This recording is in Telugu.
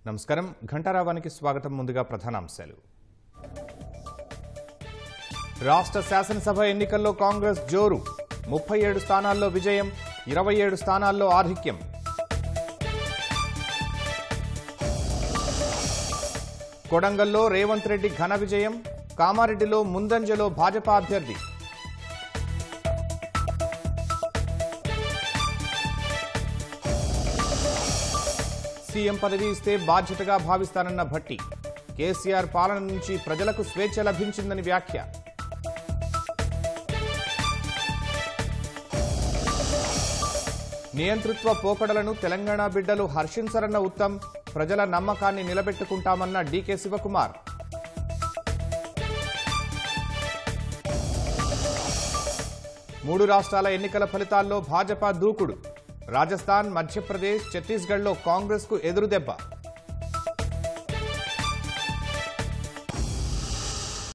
నమస్కారం ఘంటారావానికి స్వాగతం ముందుగా ప్రధానాంశాలు రాష్ట్ర శాసనసభ ఎన్నికల్లో కాంగ్రెస్ జోరు ముప్పై ఏడు స్థానాల్లో విజయం ఇరవై ఏడు స్థానాల్లో ఆధిక్యం కొడంగల్లో రేవంత్ రెడ్డి ఘన విజయం కామారెడ్డిలో ముందంజలో భాజపా అభ్యర్థి సీఎం పదవి ఇస్తే బాధ్యతగా భావిస్తానన్న భట్టి కేసీఆర్ పాలన నుంచి ప్రజలకు స్వేచ్ఛ లభించిందని వ్యాఖ్య నియంతృత్వ పోకడలను తెలంగాణ బిడ్డలు హర్షించరన్న ఉత్తమ్ ప్రజల నమ్మకాన్ని నిలబెట్టుకుంటామన్న డీకే శివకుమార్ మూడు రాష్ట్రాల ఎన్నికల ఫలితాల్లో భాజపా దూకుడు రాజస్థాన్ మధ్యప్రదేశ్ ఛత్తీస్గఢ్లో కాంగ్రెస్కు ఎదురుదెబ్బ